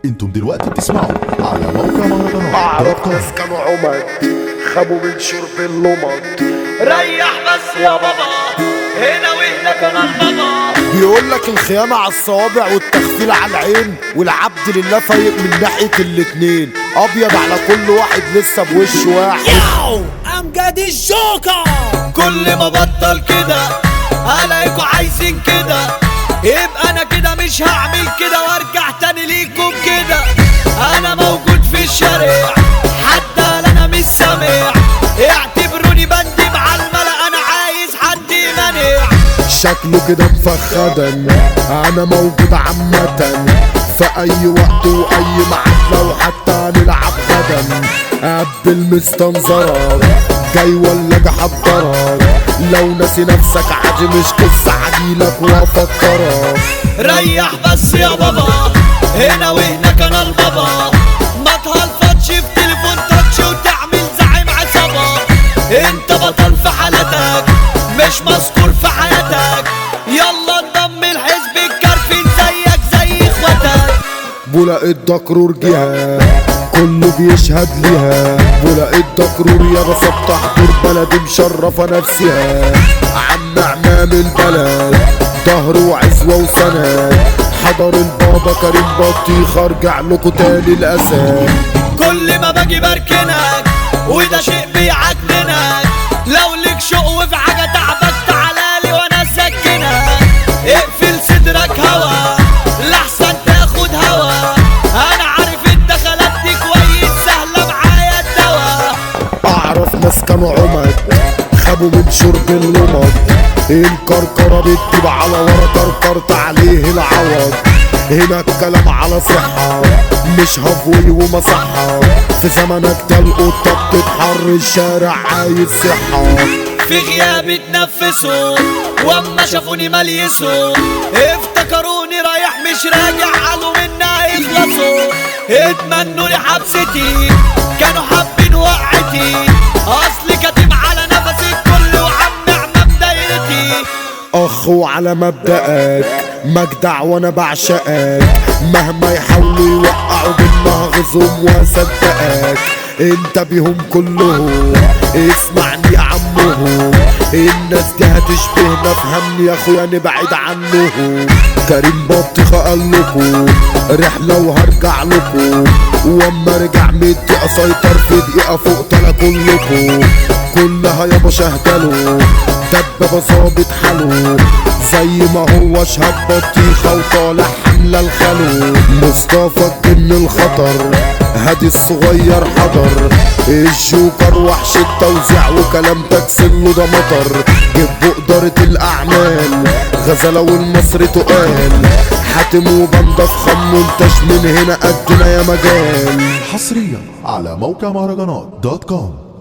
انتم دلوقتي بتسمعوا على موقع مهرجانات أعرف دوت كوم. ناس كانوا عمد خابوا من شرب اللمض ريح بس يا بابا هنا وهنا كان البابا بيقول لك الخيانة على الصوابع والتخفيل على العين والعبد لله فايق من ناحية الاتنين أبيض على كل واحد لسه بوش واحد ياو امجد الجوكر كل ما بطل كده الاقيكوا عايزين كده يبقى انا كده مش هعمل كده وارجع تاني ليكم كده انا موجود في الشارع حتى انا مش سامع اعتبروني بندب على الملا انا عايز حد يمنع شكله كده مفخدا أنا موجود عامة في أي وقت وأي ميعاد لو حتى هنلعب غدا قبل مستنظرك جاي ولا جا حضرك لو ناسي نفسك عادي مش قصة عجيلك وافكرك ريح بس يا بابا هنا وهنا كان البابا ما تهلفطش في تليفون تاتش وتعمل زعيم عصابة انت بطل في حالتك مش مذكور في حياتك يلا انضم الحزب الكرفين زيك زي اخواتك بولا الدكرور جهة كله بيشهد ليها بولا الدكرور يا بس بتحضر بلدي مشرفة نفسها عم عمام البلد ظهر وعزوة وسند حضر البابا كريم بطيخ ارجع لكم تاني الاسد كل ما باجي بركنك وده شيء بيعجنك لو ليك شوق في حاجة تعبك تعالالي وانا اسكنك اقفل صدرك هوا لحسن تاخد هوا انا عارف الدخلات دي كويس سهلة معايا الدوا اعرف ناس كانوا عمد خابوا من شرب اللمض الكركرة بتجيب على ورا كركرت عليه العوض هنا الكلام على صحة مش هفوي ومصحة في زمنك ده القطة بتتحر الشارع عايز صحة في غيابي اتنفسوا واما شافوني مليسوا افتكروني رايح مش راجع قالوا منا يخلصوا اتمنوا لي حبستي كانوا حابين وقعتي اصلي كاتم على نفسي الكل وعم عمام دايرتي اخ وعلى مبدأك مجدع وانا بعشقك مهما يحاولوا يوقعوا بينا غزهم واصدقك انت بيهم كلهم اسمعني يا عمهم الناس دي هتشبهنا فهمني يا اخويا نبعد عنهم كريم بطيخة قال لكم رحلة وهرجع لكم واما رجع مدي اسيطر في دقيقة فوق تلا كلكم كلها يابا شهدله دبابة ظابط حاله زي ما هو شهاب بطيخة وطالع حملة الخلو مصطفى الجن الخطر هادي الصغير حضر الجوكر وحش التوزيع وكلام تكسله ده مطر جيب بقدرة الأعمال غزلة والمصري تقال حاتم وبنضف خم منتج من هنا قدنا يا مجال حصريا على موقع مهرجانات دوت كوم